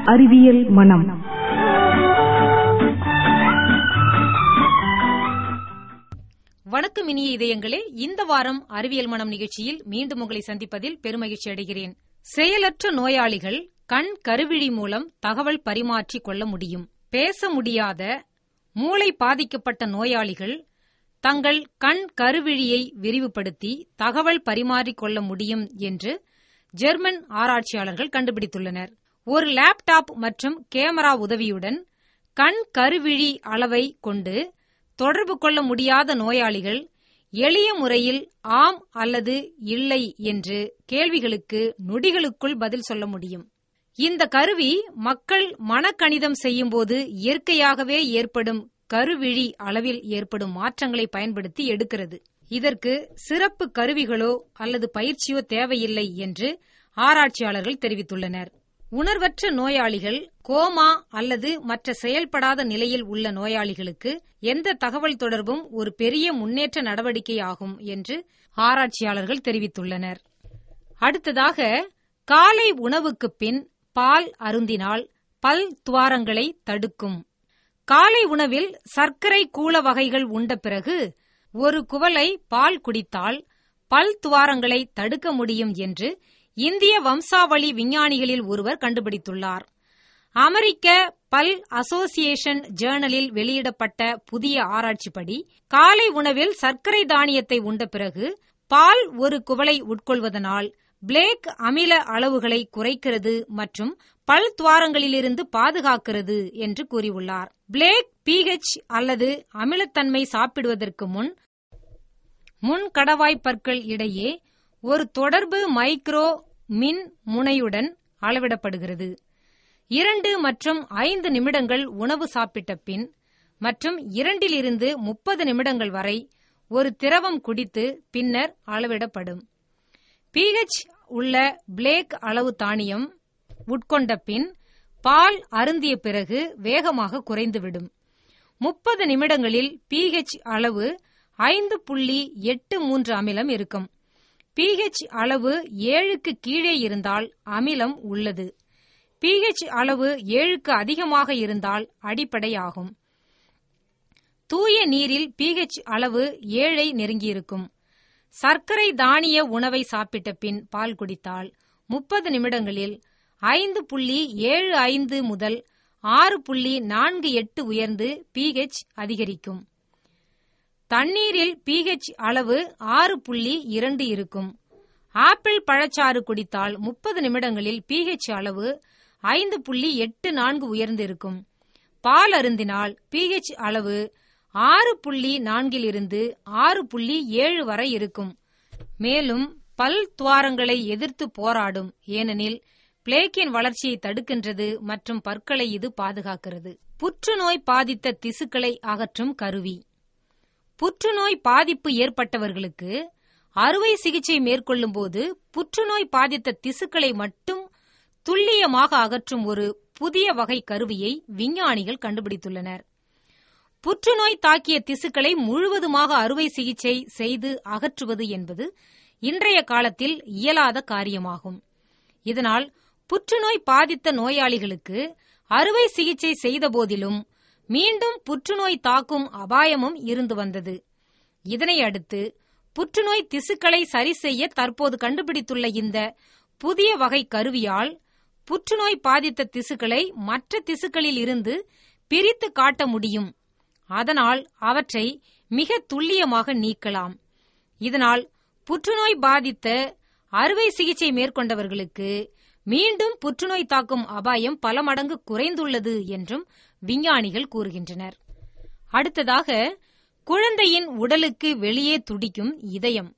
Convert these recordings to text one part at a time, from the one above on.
அறிவியல் மனம் வணக்கம் இனிய இதயங்களே இந்த வாரம் அறிவியல் மனம் நிகழ்ச்சியில் மீண்டும் உங்களை சந்திப்பதில் பெருமகிழ்ச்சி அடைகிறேன் செயலற்ற நோயாளிகள் கண் கருவிழி மூலம் தகவல் பரிமாற்றிக் கொள்ள முடியும் பேச முடியாத மூளை பாதிக்கப்பட்ட நோயாளிகள் தங்கள் கண் கருவிழியை விரிவுபடுத்தி தகவல் பரிமாறிக் கொள்ள முடியும் என்று ஜெர்மன் ஆராய்ச்சியாளர்கள் கண்டுபிடித்துள்ளனர் ஒரு லேப்டாப் மற்றும் கேமரா உதவியுடன் கண் கருவிழி அளவை கொண்டு தொடர்பு கொள்ள முடியாத நோயாளிகள் எளிய முறையில் ஆம் அல்லது இல்லை என்று கேள்விகளுக்கு நொடிகளுக்குள் பதில் சொல்ல முடியும் இந்த கருவி மக்கள் மனக்கணிதம் செய்யும்போது இயற்கையாகவே ஏற்படும் கருவிழி அளவில் ஏற்படும் மாற்றங்களை பயன்படுத்தி எடுக்கிறது இதற்கு சிறப்பு கருவிகளோ அல்லது பயிற்சியோ தேவையில்லை என்று ஆராய்ச்சியாளர்கள் தெரிவித்துள்ளனர் உணர்வற்ற நோயாளிகள் கோமா அல்லது மற்ற செயல்படாத நிலையில் உள்ள நோயாளிகளுக்கு எந்த தகவல் தொடர்பும் ஒரு பெரிய முன்னேற்ற நடவடிக்கை ஆகும் என்று ஆராய்ச்சியாளர்கள் தெரிவித்துள்ளனர் அடுத்ததாக காலை உணவுக்கு பின் பால் அருந்தினால் பல் துவாரங்களை தடுக்கும் காலை உணவில் சர்க்கரை கூள வகைகள் உண்ட பிறகு ஒரு குவளை பால் குடித்தால் பல் துவாரங்களை தடுக்க முடியும் என்று இந்திய வம்சாவளி விஞ்ஞானிகளில் ஒருவர் கண்டுபிடித்துள்ளார் அமெரிக்க பல் அசோசியேஷன் ஜேர்னலில் வெளியிடப்பட்ட புதிய ஆராய்ச்சிப்படி காலை உணவில் சர்க்கரை தானியத்தை உண்ட பிறகு பால் ஒரு குவளை உட்கொள்வதனால் பிளேக் அமில அளவுகளை குறைக்கிறது மற்றும் பல் துவாரங்களிலிருந்து பாதுகாக்கிறது என்று கூறியுள்ளார் பிளேக் பிஹெச் அல்லது அமிலத்தன்மை சாப்பிடுவதற்கு முன் முன் கடவாய் பற்கள் இடையே ஒரு தொடர்பு மைக்ரோ மின் முனையுடன் அளவிடப்படுகிறது இரண்டு மற்றும் ஐந்து நிமிடங்கள் உணவு சாப்பிட்ட பின் மற்றும் இரண்டிலிருந்து முப்பது நிமிடங்கள் வரை ஒரு திரவம் குடித்து பின்னர் அளவிடப்படும் பிஹெச் உள்ள பிளேக் அளவு தானியம் உட்கொண்ட பின் பால் அருந்திய பிறகு வேகமாக குறைந்துவிடும் முப்பது நிமிடங்களில் பிஹெச் அளவு ஐந்து புள்ளி எட்டு மூன்று அமிலம் இருக்கும் பிஹெச் அளவு ஏழுக்கு கீழே இருந்தால் அமிலம் உள்ளது பிஹெச் அளவு ஏழுக்கு அதிகமாக இருந்தால் அடிப்படையாகும் தூய நீரில் பிஹெச் அளவு ஏழை நெருங்கியிருக்கும் சர்க்கரை தானிய உணவை சாப்பிட்ட பின் பால் குடித்தால் முப்பது நிமிடங்களில் ஐந்து புள்ளி ஏழு ஐந்து முதல் ஆறு புள்ளி நான்கு எட்டு உயர்ந்து பிஹெச் அதிகரிக்கும் தண்ணீரில் பிஹெச் அளவு ஆறு புள்ளி இரண்டு இருக்கும் ஆப்பிள் பழச்சாறு குடித்தால் முப்பது நிமிடங்களில் பிஹெச் அளவு ஐந்து புள்ளி எட்டு நான்கு உயர்ந்திருக்கும் பால் அருந்தினால் பிஹெச் அளவு ஆறு புள்ளி நான்கிலிருந்து ஆறு புள்ளி ஏழு வரை இருக்கும் மேலும் பல் துவாரங்களை எதிர்த்து போராடும் ஏனெனில் பிளேக்கின் வளர்ச்சியை தடுக்கின்றது மற்றும் பற்களை இது பாதுகாக்கிறது புற்றுநோய் பாதித்த திசுக்களை அகற்றும் கருவி புற்றுநோய் பாதிப்பு ஏற்பட்டவர்களுக்கு அறுவை சிகிச்சை மேற்கொள்ளும் போது புற்றுநோய் பாதித்த திசுக்களை மட்டும் துல்லியமாக அகற்றும் ஒரு புதிய வகை கருவியை விஞ்ஞானிகள் கண்டுபிடித்துள்ளனர் புற்றுநோய் தாக்கிய திசுக்களை முழுவதுமாக அறுவை சிகிச்சை செய்து அகற்றுவது என்பது இன்றைய காலத்தில் இயலாத காரியமாகும் இதனால் புற்றுநோய் பாதித்த நோயாளிகளுக்கு அறுவை சிகிச்சை செய்த போதிலும் மீண்டும் புற்றுநோய் தாக்கும் அபாயமும் இருந்து வந்தது இதனை அடுத்து புற்றுநோய் திசுக்களை சரி செய்ய தற்போது கண்டுபிடித்துள்ள இந்த புதிய வகை கருவியால் புற்றுநோய் பாதித்த திசுக்களை மற்ற திசுக்களில் இருந்து பிரித்து காட்ட முடியும் அதனால் அவற்றை மிக துல்லியமாக நீக்கலாம் இதனால் புற்றுநோய் பாதித்த அறுவை சிகிச்சை மேற்கொண்டவர்களுக்கு மீண்டும் புற்றுநோய் தாக்கும் அபாயம் பல மடங்கு குறைந்துள்ளது என்றும் விஞ்ஞானிகள் கூறுகின்றனர் அடுத்ததாக குழந்தையின் உடலுக்கு வெளியே துடிக்கும் இதயம்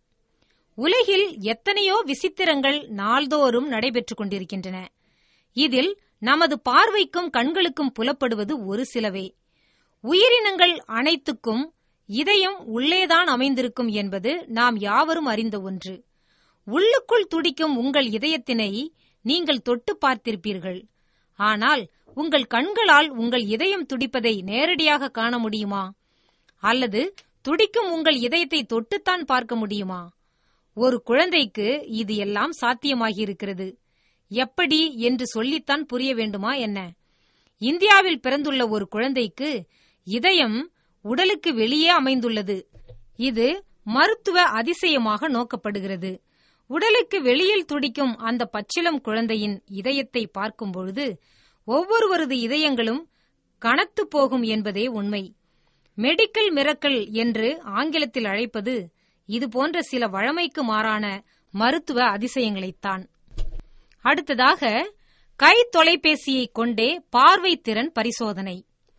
உலகில் எத்தனையோ விசித்திரங்கள் நாள்தோறும் நடைபெற்றுக் கொண்டிருக்கின்றன இதில் நமது பார்வைக்கும் கண்களுக்கும் புலப்படுவது ஒரு சிலவே உயிரினங்கள் அனைத்துக்கும் இதயம் உள்ளேதான் அமைந்திருக்கும் என்பது நாம் யாவரும் அறிந்த ஒன்று உள்ளுக்குள் துடிக்கும் உங்கள் இதயத்தினை நீங்கள் தொட்டு பார்த்திருப்பீர்கள் ஆனால் உங்கள் கண்களால் உங்கள் இதயம் துடிப்பதை நேரடியாக காண முடியுமா அல்லது துடிக்கும் உங்கள் இதயத்தை தொட்டுத்தான் பார்க்க முடியுமா ஒரு குழந்தைக்கு இது எல்லாம் சாத்தியமாகியிருக்கிறது எப்படி என்று சொல்லித்தான் புரிய வேண்டுமா என்ன இந்தியாவில் பிறந்துள்ள ஒரு குழந்தைக்கு இதயம் உடலுக்கு வெளியே அமைந்துள்ளது இது மருத்துவ அதிசயமாக நோக்கப்படுகிறது உடலுக்கு வெளியில் துடிக்கும் அந்த பச்சிளம் குழந்தையின் இதயத்தை பார்க்கும் பொழுது ஒவ்வொருவரது இதயங்களும் கனத்து போகும் என்பதே உண்மை மெடிக்கல் மிரக்கல் என்று ஆங்கிலத்தில் அழைப்பது இது போன்ற சில வழமைக்கு மாறான மருத்துவ அதிசயங்களைத்தான் அடுத்ததாக கை தொலைபேசியை கொண்டே பார்வை திறன் பரிசோதனை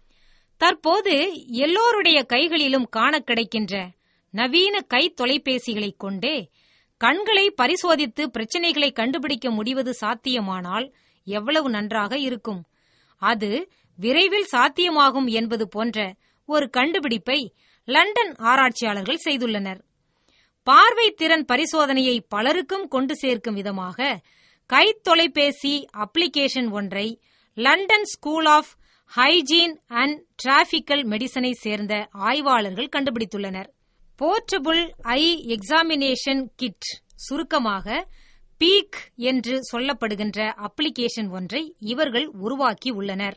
தற்போது எல்லோருடைய கைகளிலும் காண கிடைக்கின்ற நவீன கை தொலைபேசிகளை கொண்டே கண்களை பரிசோதித்து பிரச்சனைகளை கண்டுபிடிக்க முடிவது சாத்தியமானால் எவ்வளவு நன்றாக இருக்கும் அது விரைவில் சாத்தியமாகும் என்பது போன்ற ஒரு கண்டுபிடிப்பை லண்டன் ஆராய்ச்சியாளர்கள் செய்துள்ளனர் பார்வை திறன் பரிசோதனையை பலருக்கும் கொண்டு சேர்க்கும் விதமாக கை தொலைபேசி அப்ளிகேஷன் ஒன்றை London school of hygiene and tropical மெடிசனை சேர்ந்த ஆய்வாளர்கள் கண்டுபிடித்துள்ளனர் போர்ட்டபிள் ஐ எக்ஸாமினேஷன் கிட் சுருக்கமாக பீக் என்று சொல்லப்படுகின்ற அப்ளிகேஷன் ஒன்றை இவர்கள் உருவாக்கி உள்ளனர்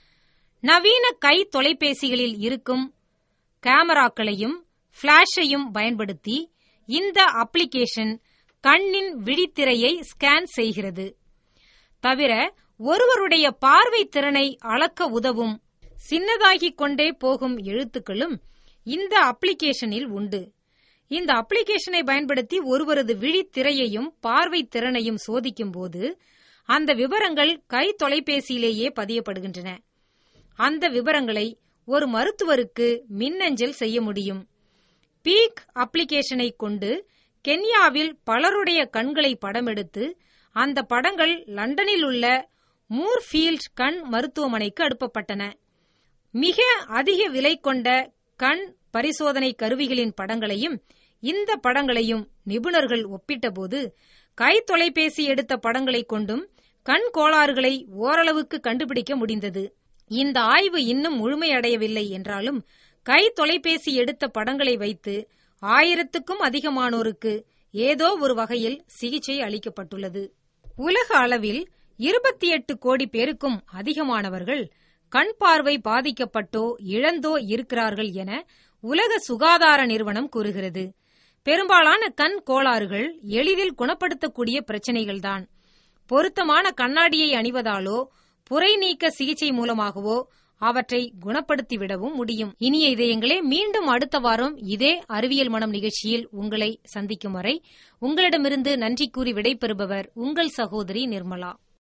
நவீன கை தொலைபேசிகளில் இருக்கும் கேமராக்களையும் பிளாஷையும் பயன்படுத்தி இந்த அப்ளிகேஷன் கண்ணின் விழித்திரையை ஸ்கேன் செய்கிறது தவிர ஒருவருடைய பார்வை திறனை அளக்க உதவும் சின்னதாகிக் கொண்டே போகும் எழுத்துக்களும் இந்த அப்ளிகேஷனில் உண்டு இந்த அப்ளிகேஷனை பயன்படுத்தி ஒருவரது விழித்திரையையும் பார்வை திறனையும் சோதிக்கும் போது அந்த விவரங்கள் கை தொலைபேசியிலேயே பதியப்படுகின்றன அந்த விவரங்களை ஒரு மருத்துவருக்கு மின்னஞ்சல் செய்ய முடியும் பீக் அப்ளிகேஷனை கொண்டு கென்யாவில் பலருடைய கண்களை படமெடுத்து அந்த படங்கள் லண்டனில் உள்ள மூர்ஃபீல்ட் கண் மருத்துவமனைக்கு அனுப்பப்பட்டன மிக அதிக விலை கொண்ட கண் பரிசோதனை கருவிகளின் படங்களையும் இந்த படங்களையும் நிபுணர்கள் ஒப்பிட்டபோது கை தொலைபேசி எடுத்த படங்களைக் கொண்டும் கண் கோளாறுகளை ஓரளவுக்கு கண்டுபிடிக்க முடிந்தது இந்த ஆய்வு இன்னும் முழுமையடையவில்லை என்றாலும் கை தொலைபேசி எடுத்த படங்களை வைத்து ஆயிரத்துக்கும் அதிகமானோருக்கு ஏதோ ஒரு வகையில் சிகிச்சை அளிக்கப்பட்டுள்ளது உலக அளவில் இருபத்தி எட்டு கோடி பேருக்கும் அதிகமானவர்கள் கண் பார்வை பாதிக்கப்பட்டோ இழந்தோ இருக்கிறார்கள் என உலக சுகாதார நிறுவனம் கூறுகிறது பெரும்பாலான கண் கோளாறுகள் எளிதில் குணப்படுத்தக்கூடிய பிரச்சனைகள்தான் பொருத்தமான கண்ணாடியை அணிவதாலோ புரை நீக்க சிகிச்சை மூலமாகவோ அவற்றை குணப்படுத்திவிடவும் முடியும் இனிய இதயங்களே மீண்டும் அடுத்த வாரம் இதே அறிவியல் மனம் நிகழ்ச்சியில் உங்களை சந்திக்கும் வரை உங்களிடமிருந்து நன்றி கூறி விடைபெறுபவர் உங்கள் சகோதரி நிர்மலா